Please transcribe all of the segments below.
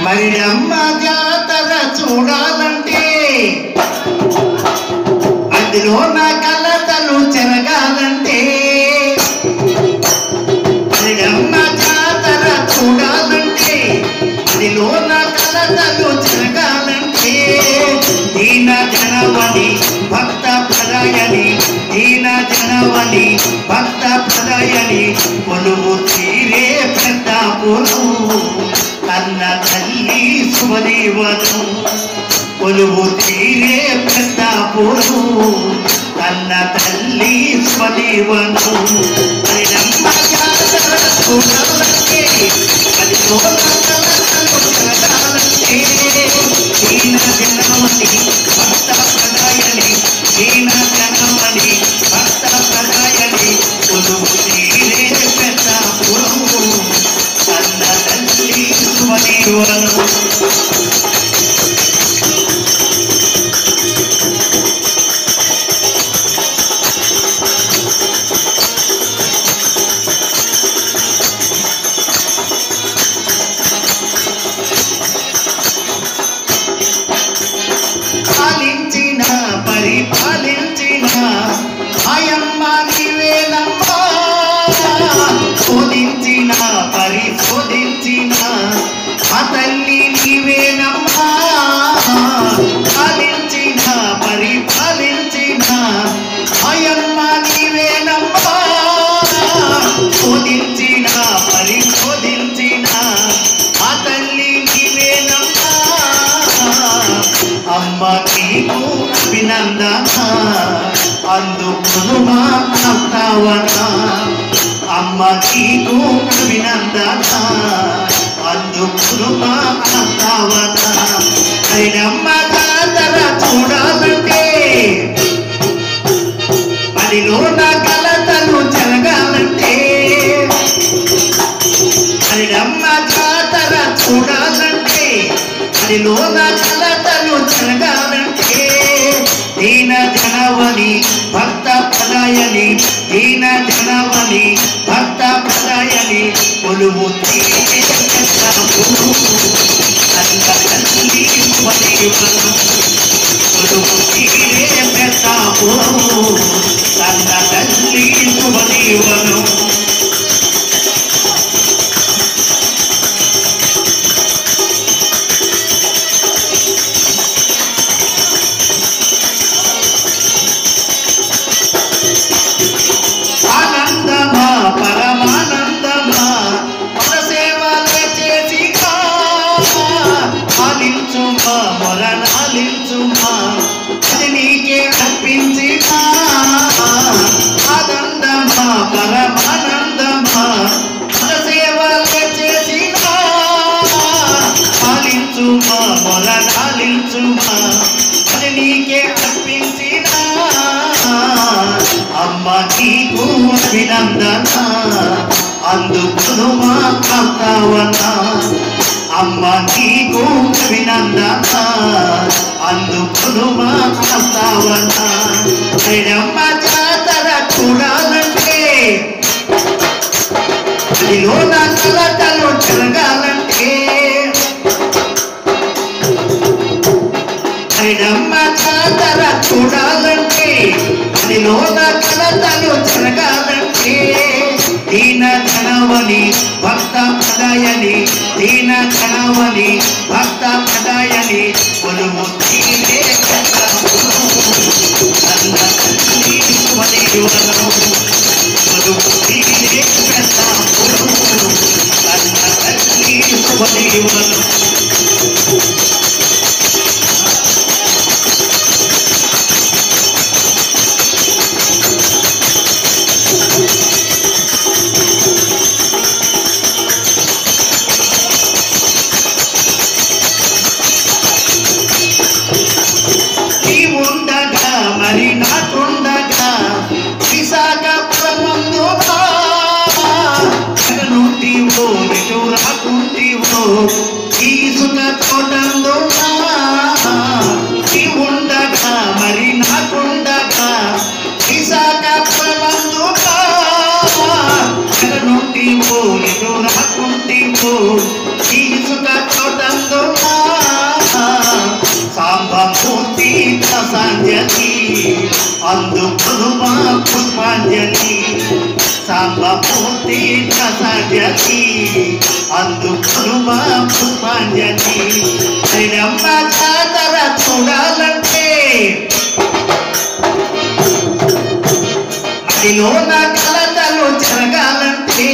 మరి అమ్మ జాతర చూడాలంటే అందులో నా కలతలు చెరగాలంటే మరి అమ్మ జాతర చూడాలంటే అందులో నా కలతలు చెరగాలంటే దీన జనవని భక్త ప్రదయని దీన జనవని భక్త ప్రదయని కొలువు తీరే పెద్ద పొలువు కన్న తల్లి శుభదీవను కొలువు తీరే పెద్ద పొలువు కన్న తల్లి శుభదీవను పరిణమ్మ జాతర చూడాలంటే అది చూడాలంటే దీన జనమని భక్త ప్రదాయని దీన జనమని భక్త ప్రదాయని కొలువు తీరే పెద్ద పొలువు కన్న తల్లి శుభదీవను పాలించిన పరిపాలించిన ఆయమ్మ నీవేనమ్మా శోధించిన పరిశోధించిన ఆ తల్లి నీవేనమ్మా పాలించిన పరిపాలించిన ఆయమ్మ నీవేనమ్మా శోధించిన పరిశోధించిన ఆ తల్లి నీవేనమ్మా అమ్మ నీకు అభినందన అందుకును మా అత్తవన అమ్మ నీకు అభినందన అందుకును మా అత్తవన అయినమ్మ జాతర చూడాలంటే పదిలో నా కలతలు జరగాలంటే హరిడమ్మ జాతర చూడాలంటే హరిలో నా కలతలు జరగాలంటే దీన జనవని భక్త ప్రదాయని దీన జనవని భక్త ప్రదాయని కొలువు తీరే పెద్దము. కన్న తల్లి శుభదేవను. కొలువు తీరే పెద్దము. కన్న తల్లి శుభదేవను ఆనందమా పరమానందమా మన సేవలే చేసిగా ఆలించుమా మొరనాలించుమా అది నీకే అర్పించిగా ఆనందమా పరమానందమా మన సేవలే చేసిగా ఆలించుమా మొరనాలించుమా అది నీకే అర్పించినా అమ్మ నీకు అభినందన అందుకును మా కర్తవన అమ్మ నీకు అభినందన అందుకును మా కర్తవన అమ్మ జాతర చూడాలంటే అదిలో నా కలతలు జరగాలంటే అయినమ్మ జాతర చూడాలంటే అదిలో నా కలతలు జరగాలంటే దీన ధనవని భక్త ప్రదాయని దీన ధనవని భక్త ప్రదాయని కొలువు తీరే కన్న తల్లి శుభదేవను. కొలువు తీరే పెద్దాపురం. కన్న తల్లి శుభదేవను. నీ ఉండగా మరి నాకుండగా విశాఖపురమందుగా నుండివో ఇటు రాకుంటివో తీసుక తోటందుగా నీ ఉండగా మరి నాకుండగా విశాఖపురమందుగా నుండివో ఇటు రాకుంటివో తీసుక తోటందుగా పుష్పాంజలి సాంబమూర్తి ప్రసాద్యతి అందుకునుమా పుష్పాంజలి శ్రీరమ్మ జాతర చూడాలంటే అదిలోన కలతలు జరగాలంటే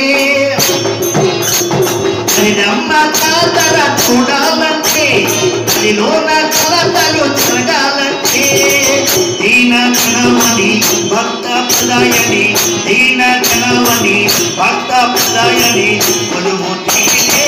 శ్రీరమ్మ జాతర చూడాలంటే అదిలోన కలతలు జరగాలంటే దీన గణవని భక్త ప్రదాయని దీన గణవని భక్త ప్రదాయని కొలువు తీరే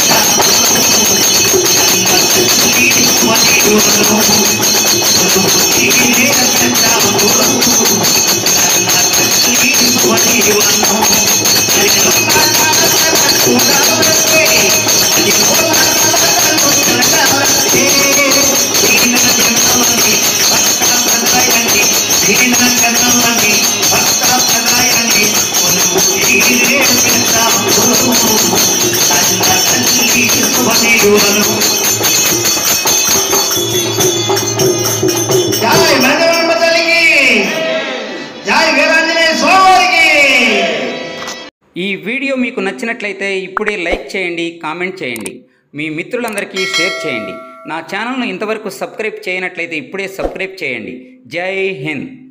జై మంగళమ్మ తల్లికి జై వీరాంజనేయ స్వామికి ఈ వీడియో మీకు నచ్చినట్లయితే ఇప్పుడే లైక్ చేయండి కామెంట్ చేయండి మీ మిత్రులందరికీ షేర్ చేయండి నా ఛానల్ను ఇంతవరకు సబ్స్క్రైబ్ చేయనట్లయితే ఇప్పుడే సబ్స్క్రైబ్ చేయండి జై హింద్